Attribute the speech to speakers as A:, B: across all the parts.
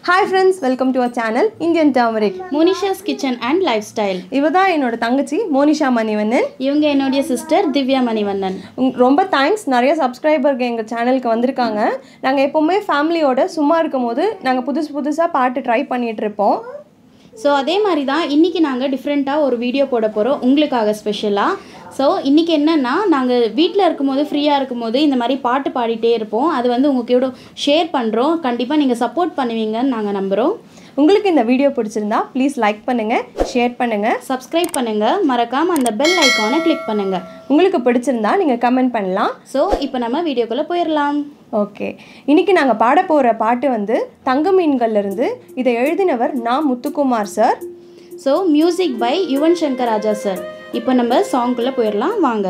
A: hi friends welcome to our channel Indian turmeric
B: Monisha's kitchen and lifestyle
A: இவ தான் என்னோட தங்கச்சி மோனிஷா மணிவண்ணன்
B: இவங்க என்னுடைய சிஸ்டர் திவ்யா மணிவண்ணன்
A: உங்க- ரொம்ப தேங்க்ஸ் நிறைய சப்ஸ்கிரைபருக்கு எங்கள் சேனலுக்கு வந்திருக்காங்க நாங்கள் எப்போவுமே ஃபேமிலியோட சும்மா இருக்கும் போது நாங்கள் புதுசு புதுசாக பாட்டு ட்ரை பண்ணிட்டு இருப்போம்
B: ஸோ அதே மாதிரி தான் இன்றைக்கி நாங்கள் டிஃப்ரெண்ட்டாக ஒரு வீடியோ போட போகிறோம் உங்களுக்காக ஸ்பெஷலாக ஸோ இன்றைக்கி என்னென்னா நாங்கள் வீட்டில் இருக்கும்போது ஃப்ரீயாக இருக்கும்போது இந்த மாதிரி பாட்டு பாடிட்டே இருப்போம் அது வந்து உங்கள் கூட ஷேர் பண்ணுறோம் கண்டிப்பாக நீங்கள் சப்போர்ட் பண்ணுவீங்கன்னு நாங்கள் நம்புகிறோம்
A: உங்களுக்கு இந்த வீடியோ பிடிச்சிருந்தா ப்ளீஸ் லைக் பண்ணுங்கள் ஷேர் பண்ணுங்கள்
B: சப்ஸ்கிரைப் பண்ணுங்கள் மறக்காமல் அந்த பெல் ஐக்கானை கிளிக் பண்ணுங்கள்
A: உங்களுக்கு பிடிச்சிருந்தா நீங்கள் கமெண்ட் பண்ணலாம்
B: ஸோ இப்போ நம்ம வீடியோக்குள்ளே போயிடலாம்
A: ஓகே இன்னைக்கு நாங்கள் பாட போகிற பாட்டு வந்து தங்க மீன்கள்ல இருந்து இதை எழுதினவர் நான் Muthukumar sir
B: so music by Yuvan Shankar Raja sir இப்போ நம்ம சாங்குள்ளே போயிடலாம் வாங்க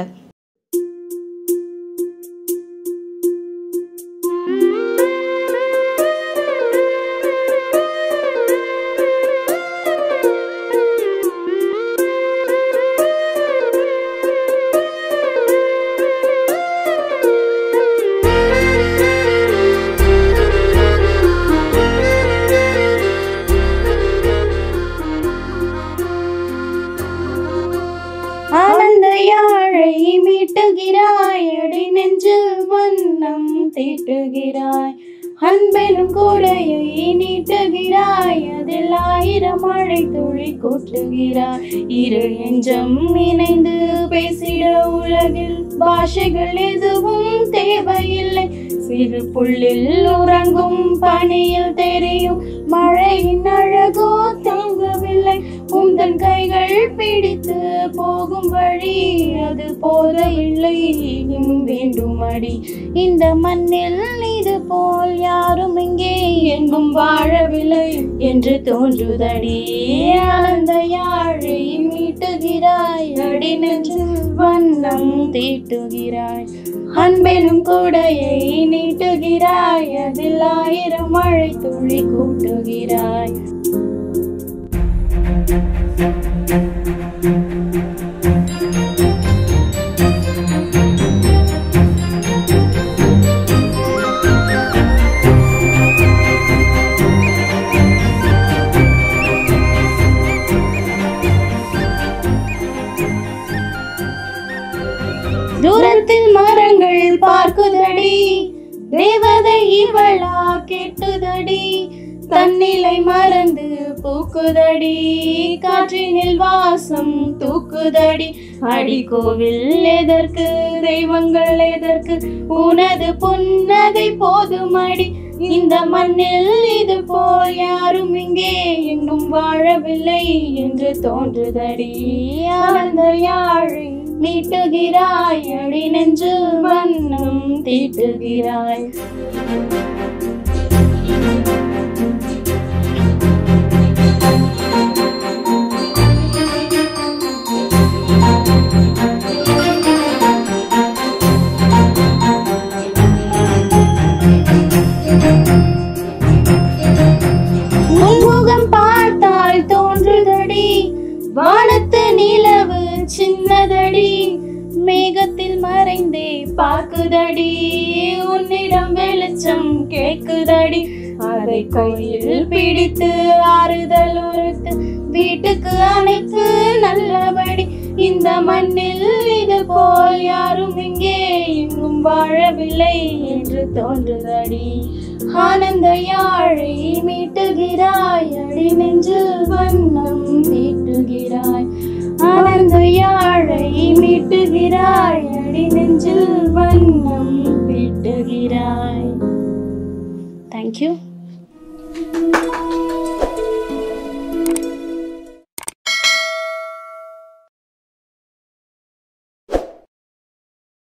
B: ஆனந்த யாழை மீட்டுகிறாய் அடி நெஞ்சில் வண்ணம் தீட்டுகிறாய் அன்பெனும் கூடையை நீட்டுகிறாய் அதில் ஆயிரம் மழை துளி கொட்டுகிறாய் இரு நெஞ்சம் இணைந்து பேசிட உலகில் பாஷைகள் எதுவும் தேவையில்லை சிறு புள்ளில் உறங்கும் பனியில் தெரியும் மழையின் அழகோ தாங்கவில்லை உந்தன் கைகள் பிடித்து போகும் வழி அது போதவில்லை இன்னும் வேண்டும் அடி இந்த மண்ணில் இது போல் யாரும் இங்கே எங்கும் வாழவில்லை என்று தோன்றுதடி ஆனந்த யாழை மீட்டுகிறாய் அடி நெஞ்சில் வண்ணம் தீட்டுகிறாய் அன்பெனும் கூடையை நீட்டுகிறாய் அதில் ஆயிரம் மழை துளி கூட்டுகிறாய் தூரத்தில் மரங்கள் பார்க்குதடி தேவதை இவளா கெட்டுதடி தன்னிலை மறந்து பூக்குதடி காற்றினில் வாசம் தூக்குதடி அடி கோவில் எதற்கு தெய்வங்கள் எதற்கு உனது புன்னகை போதுமடி இந்த மண்ணில் இது போல் யாரும் இங்கே எங்கும் வாழவில்லை என்று தோன்றுதடி ஆனந்த யாழை மீட்டுகிறாய் அடி நெஞ்சில் வண்ணம் தீட்டுகிறாய் முன்முகம் பார்த்தால் தோன்றுதடி வானத்து நிலவு சின்னதடி மேகத்தில் மறைந்தே பார்க்குதடி உன்னிடம் வெளிச்சம் கேக்குதடி அதை கையில் பிடித்து ஆறுதல் உறுத்து வீட்டுக்கு அணைத்து நல்லபடி இந்த மண்ணில் இது போல் யாரும் இங்கே எங்கும் வாழவில்லை என்று தோன்றுதடி ஆனந்த யாழை மீட்டுகிறாய் அடி நெஞ்சில் வண்ணம் மீட்டுகிறாய் ஆனந்த யாழை மீட்டுகிறாய் அடி நெஞ்சில் வண்ணம் மீட்டுகிறாய் தேங்க்யூ